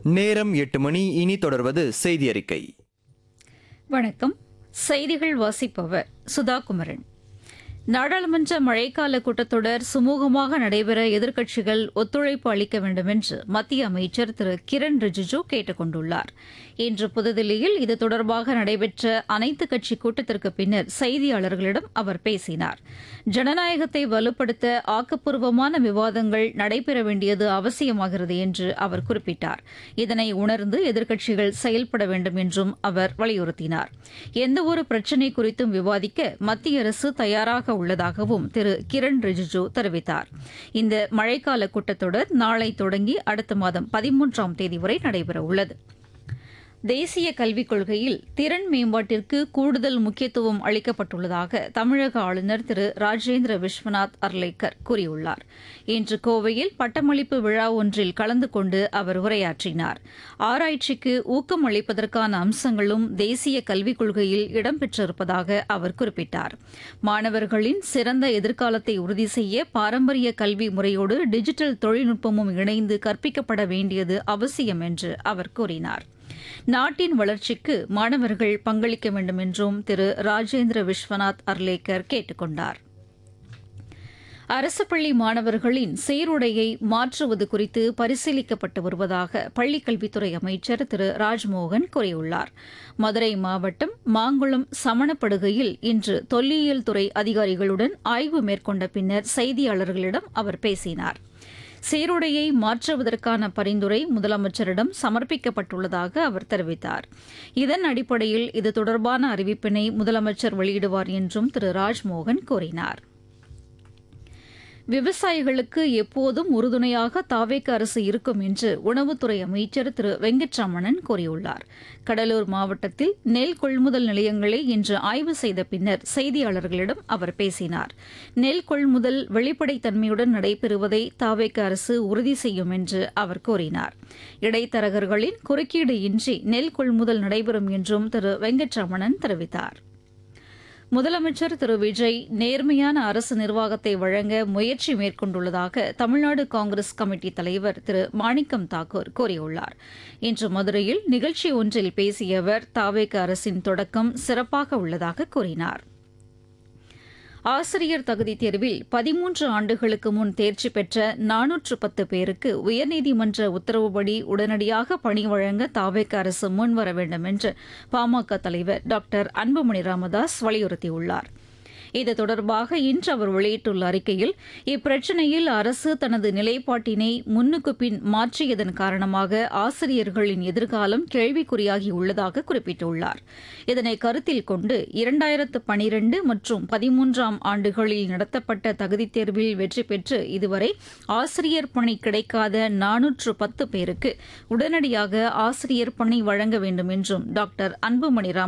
நேரம் எட்டு மணி இனி தொடர்வது செய்தி அறிக்கை வணக்கம் செய்திகள் வாசிப்பவர் சுதா குமரன் நாடாளுமன்ற மழைக்கால கூட்டத்தொடர் சுமூகமாக நடைபெற எதிர்க்கட்சிகள் ஒத்துழைப்பு அளிக்க வேண்டும் என்று மத்திய அமைச்சர் திரு கிரண் ரிஜிஜு கேட்டுக் கொண்டுள்ளார் இன்று புதுதில்லியில் இது தொடர்பாக நடைபெற்ற அனைத்து கட்சி கூட்டத்திற்கு பின்னர் செய்தியாளர்களிடம் அவர் பேசினார் ஜனநாயகத்தை வலுப்படுத்த ஆக்கப்பூர்வமான விவாதங்கள் நடைபெற வேண்டியது அவசியமாகிறது என்று அவர் குறிப்பிட்டார் இதனை உணர்ந்து எதிர்க்கட்சிகள் செயல்பட வேண்டும் என்றும் அவர் வலியுறுத்தினார் எந்தவொரு பிரச்சினை குறித்தும் விவாதிக்க மத்திய அரசு தயாராக உள்ளதாகவும் திரு கிரண் ரிஜிஜு தெரிவித்தார் இந்த மழைக்கால கூட்டத்தொடர் நாளை தொடங்கி அடுத்த மாதம் பதிமூன்றாம் தேதி வரை நடைபெறவுள்ளது தேசிய கல்விக் கொள்கையில் திறன் மேம்பாட்டிற்கு கூடுதல் முக்கியத்துவம் அளிக்கப்பட்டுள்ளதாக தமிழக ஆளுநர் திரு ராஜேந்திர விஸ்வநாத் அர்லேக்கர் கூறியுள்ளார் இன்று கோவையில் பட்டமளிப்பு விழா ஒன்றில் கலந்து கொண்டு அவர் உரையாற்றினார் ஆராய்ச்சிக்கு ஊக்கம் அளிப்பதற்கான அம்சங்களும் தேசிய கல்விக் கொள்கையில் இடம்பெற்றிருப்பதாக அவர் குறிப்பிட்டார் மாணவர்களின் சிறந்த எதிர்காலத்தை உறுதி செய்ய பாரம்பரிய கல்வி முறையோடு டிஜிட்டல் தொழில்நுட்பமும் இணைந்து கற்பிக்கப்பட வேண்டியது அவசியம் என்று அவர் கூறினார் நாட்டின் வளர்ச்சிக்கு மாணவர்கள் பங்களிக்க வேண்டும் என்றும் திரு ராஜேந்திர விஸ்வநாத் அர்லேக்கர் கேட்டுக் கொண்டார் அரசு பள்ளி மாணவர்களின் சீருடையை மாற்றுவது குறித்து பரிசீலிக்கப்பட்டு வருவதாக பள்ளிக்கல்வித்துறை அமைச்சர் திரு ராஜ்மோகன் கூறியுள்ளார் மதுரை மாவட்டம் மாங்குளம் சமணப்படுகையில் இன்று தொல்லியல் துறை அதிகாரிகளுடன் ஆய்வு மேற்கொண்ட பின்னர் செய்தியாளர்களிடம் அவர் பேசினார் சீருடையை மாற்றுவதற்கான பரிந்துரை முதலமைச்சரிடம் சமர்ப்பிக்கப்பட்டுள்ளதாக அவர் தெரிவித்தார் இதன் அடிப்படையில் இது தொடர்பான அறிவிப்பினை முதலமைச்சர் வெளியிடுவார் என்றும் திரு ராஜ்மோகன் கூறினார் விவசாயிகளுக்கு எப்போதும் உறுதுணையாக தாவேக்க அரசு இருக்கும் என்று உணவுத்துறை அமைச்சர் திரு வெங்கட்ரமணன் கூறியுள்ளார் கடலூர் மாவட்டத்தில் நெல் கொள்முதல் நிலையங்களை இன்று ஆய்வு செய்த பின்னர் செய்தியாளர்களிடம் அவர் பேசினார் நெல் கொள்முதல் வெளிப்படைத்தன்மையுடன் நடைபெறுவதை தாவேக்க அரசு உறுதி செய்யும் என்று அவர் கூறினார் இடைத்தரகர்களின் குறுக்கீடு இன்றி நெல் கொள்முதல் நடைபெறும் என்றும் திரு வெங்கட்ரமணன் தெரிவித்தார் முதலமைச்சர் திரு விஜய் நேர்மையான அரசு நிர்வாகத்தை வழங்க முயற்சி மேற்கொண்டுள்ளதாக தமிழ்நாடு காங்கிரஸ் கமிட்டி தலைவர் திரு மாணிக்கம் தாக்கூர் கூறியுள்ளார் இன்று மதுரையில் நிகழ்ச்சி ஒன்றில் பேசிய அவர் தாவேக அரசின் தொடக்கம் சிறப்பாக உள்ளதாக கூறினார் ஆசிரியர் தகுதி தேர்வில் பதிமூன்று ஆண்டுகளுக்கு முன் தேர்ச்சி பெற்ற நானூற்று பத்து பேருக்கு உயர்நீதிமன்ற உத்தரவுப்படி உடனடியாக பணி வழங்க தாவேக்க அரசு முன்வர வேண்டும் என்று பாமக தலைவர் டாக்டர் அன்புமணி ராமதாஸ் வலியுறுத்தியுள்ளார் இது தொடர்பாக இன்று அவர் வெளியிட்டுள்ள அறிக்கையில் இப்பிரச்சினையில் அரசு தனது நிலைப்பாட்டினை முன்னுக்கு பின் மாற்றியதன் காரணமாக ஆசிரியர்களின் எதிர்காலம் கேள்விக்குறியாகி உள்ளதாக குறிப்பிட்டுள்ளார் இதனை கருத்தில் கொண்டு இரண்டாயிரத்து பனிரெண்டு மற்றும் பதிமூன்றாம் ஆண்டுகளில் நடத்தப்பட்ட தகுதித் தேர்வில் வெற்றி பெற்று இதுவரை ஆசிரியர் பணி கிடைக்காத நானூற்று பத்து பேருக்கு உடனடியாக ஆசிரியர் பணி வழங்க வேண்டும் என்றும் டாக்டர் அன்புமணி ராமதாஸ்